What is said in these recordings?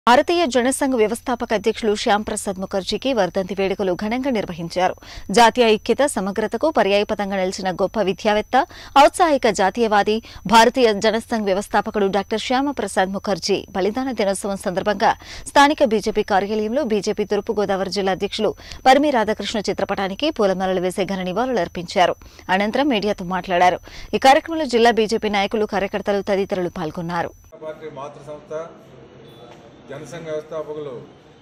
భారతీయ జనసంఘ్ వ్యవస్థాపక అధ్యక్షులు శ్యామ్ ప్రసాద్ ముఖర్జీకి వర్ధంతి వేడుకలు ఘనంగా నిర్వహించారు జాతీయ ఐక్యత సమగ్రతకు పర్యాయపదంగా నిలిచిన గొప్ప విద్యావేత్త ఔత్సాహిక జాతీయవాది భారతీయ జనసంఘ్ వ్యవస్థాపకుడు డాక్టర్ శ్యామప్రసాద్ ముఖర్జీ బలిదాన దినోత్సవం సందర్భంగా స్థానిక బీజేపీ కార్యాలయంలో బీజేపీ తూర్పుగోదావరి జిల్లా అధ్యక్షులు పరిమి రాధాకృష్ణ చిత్రపటానికి పూలమాలలు వేసే ఘన నివాళులర్పించారు అనంతరం మీడియాతో మాట్లాడారు ఈ కార్యక్రమంలో జిల్లా బీజేపీ నాయకులు కార్యకర్తలు తదితరులు పాల్గొన్నారు పార్టీ మాతృ సంస్థ జనసంఘ వ్యవస్థాపకులు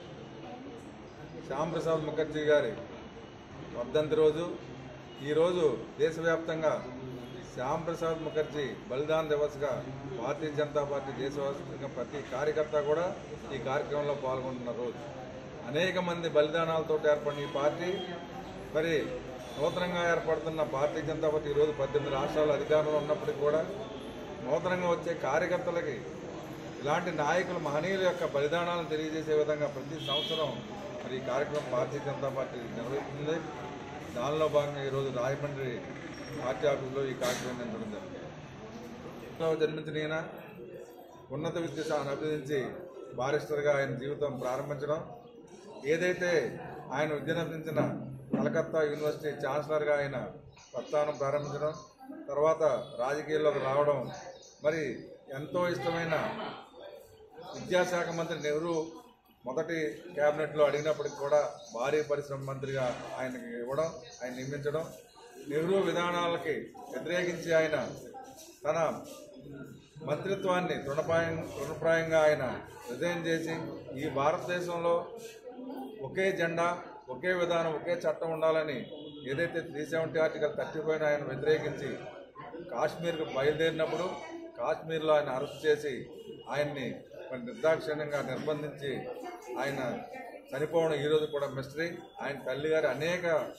శ్యామ్ ప్రసాద్ ముఖర్జీ గారి వర్ధంతి రోజు ఈరోజు దేశవ్యాప్తంగా శ్యామ్ ప్రసాద్ ముఖర్జీ బలిదాన్ దివస్గా భారతీయ జనతా పార్టీ దేశవ్యాప్తంగా ప్రతి కార్యకర్త కూడా ఈ కార్యక్రమంలో పాల్గొంటున్న రోజు అనేక మంది బలిదానాలతో ఏర్పడిన ఈ పార్టీ మరి నూతనంగా ఏర్పడుతున్న భారతీయ జనతా పార్టీ ఈరోజు పద్దెనిమిది రాష్ట్రాలు అధికారంలో ఉన్నప్పటికీ కూడా నూతనంగా వచ్చే కార్యకర్తలకి ఇలాంటి నాయకులు మహనీయుల యొక్క బలిదానాలను తెలియజేసే విధంగా ప్రతి సంవత్సరం మరి ఈ కార్యక్రమం భారతీయ జనతా పార్టీ నిర్వహిస్తుంది దానిలో భాగంగా ఈరోజు రాయమండ్రి పార్టీ ఆఫీసులో ఈ కార్యక్రమం నిర్వహించడం జరిగింది లో జన్మించిన ఈయన ఉన్నత విద్య అభ్యసించి బారిస్టర్గా ఆయన జీవితం ప్రారంభించడం ఏదైతే ఆయన విద్యను అభ్యసించిన కలకత్తా యూనివర్సిటీ ఛాన్సలర్గా ఆయన ప్రస్థానం ప్రారంభించడం తర్వాత రాజకీయాల్లోకి రావడం మరి ఎంతో ఇష్టమైన విద్యాశాఖ మంత్రి నెహ్రూ మొదటి క్యాబినెట్లో అడిగినప్పటికి కూడా భారీ పరిశ్రమ మంత్రిగా ఆయనకి ఇవ్వడం ఆయన నియమించడం నెహ్రూ విధానాలకి వ్యతిరేకించి ఆయన తన మంత్రిత్వాన్ని తృణప్రాయం తృణప్రాయంగా ఆయన రిజైన్ చేసి ఈ భారతదేశంలో ఒకే జెండా ఒకే విధానం ఒకే చట్టం ఉండాలని ఏదైతే three seventy article thirty five ఆయన వ్యతిరేకించి కాశ్మీర్కు బయలుదేరినప్పుడు కాశ్మీర్లో ఆయన అరెస్ట్ చేసి ఆయన్ని మరి నిర్దాక్షిణ్యంగా నిర్బంధించి ఆయన చనిపోవడం ఈరోజు కూడా మిస్టరీ ఆయన తల్లి గారి అనేక